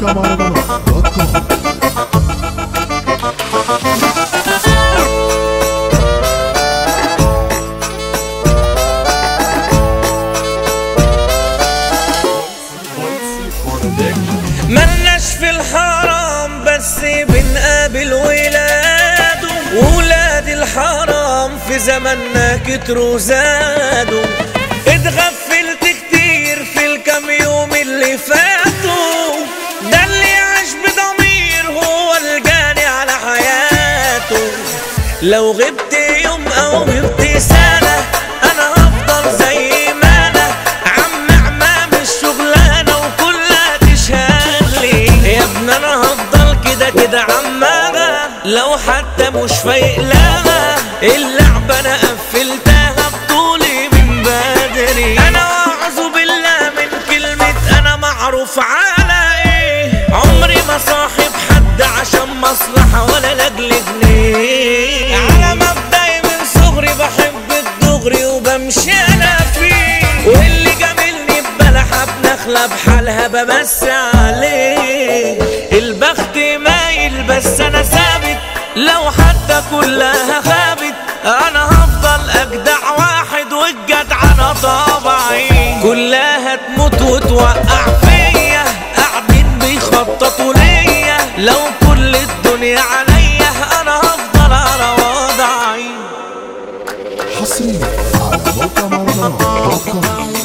موقع مهرجانات دوت كوم ملناش في الحرام بس بنقابل ولاده ولاد الحرام في زماننا كتروا زادوا اتغفلت كتير في الكام يوم اللي فاتوا ده اللي عاش بضمير هو الجاني على حياته لو غبت يوم او غبت سنة انا هفضل زي ما انا عم عمام الشغلانة وكلها تشهد لي يا ابن انا هفضل كده كده عمامة لو حتى مش فايق لها اللعبة انا قفلتها بطولي من بدري انا اعوذ بالله من كلمة انا معروف على ايه عمري ما صاحب حد عشان مصلحة ولا لاجل جنيه على مبدأي من صغري بحب الدغري وبمشي انا فيه واللي جاملني ببلحة بنخلة بحالها بمسي عليه البخت مايل بس انا ثابت لو حتى كلها خابت انا هفضل اجدع واحد والجدع انا طبعي كلها تموت وتوقع فيا قاعدين بيخططوا ليا لو كل الدنيا عليا انا هفضل على وضعي حصريا على موقع مهرجانات دوت كوم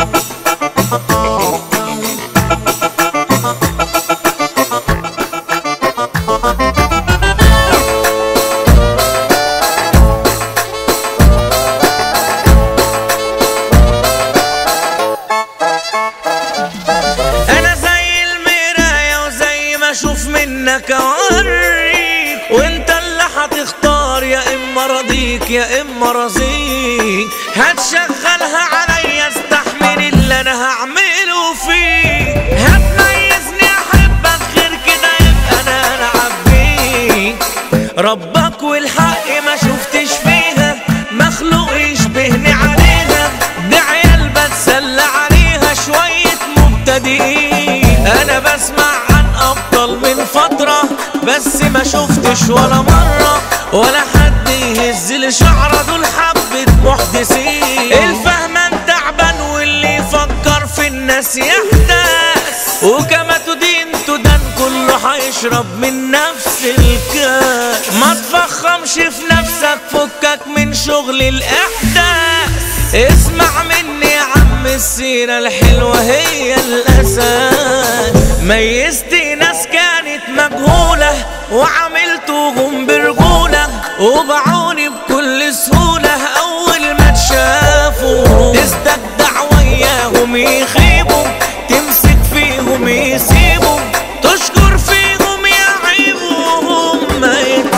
انا زي المراية وزي ما اشوف منك اوريك وانت اللي هتختار يا اما راضيك يا اما رزيك هتشغلها عليا استحمل اللي انا هعمله فيك هتميزني احبك غير كده يبقى انا العب بيك ربك والحق ما شفتش فيها مخلوق يشبهني عليها دي عيال بتسلى عليها شوية مبتدئين انا بسمع عن ابطال من فترة بس ما شفتش ولا مرة ولا حد يهز لي شعره دول حبة محدثين الفهمان تعبان واللي يفكر في الناس يحدث وكما تدين تدان كله هيشرب من نفس الكاس ما تفخمش في نفسك فكك من شغل الاحداث اسمع مني يا عم السيرة الحلوة هي الأساس ميزت ناس كانت مجهولة وعملتهم برجولة وبعوني بكل سهولة أول ما تشافوا تستجدع وياهم يخيبوا تمسك فيهم يسيبوا تشكر فيهم يعيبوهم ما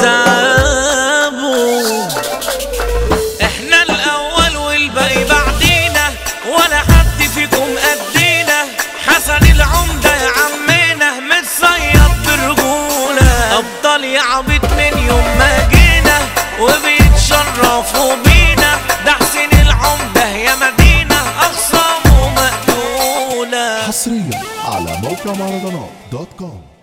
يتعبوا احنا الاول والباقي بعدينا ولا حد فيكم قدينا حسن العمدة يا عمنا متصيد برجولة ابطال يا عبيط من يوم ما جينا وبيتشرفوا بينا ده حسين العمدة يا مدينة اخصامه مقتولة حصريا على موقع مهرجانات دوت كوم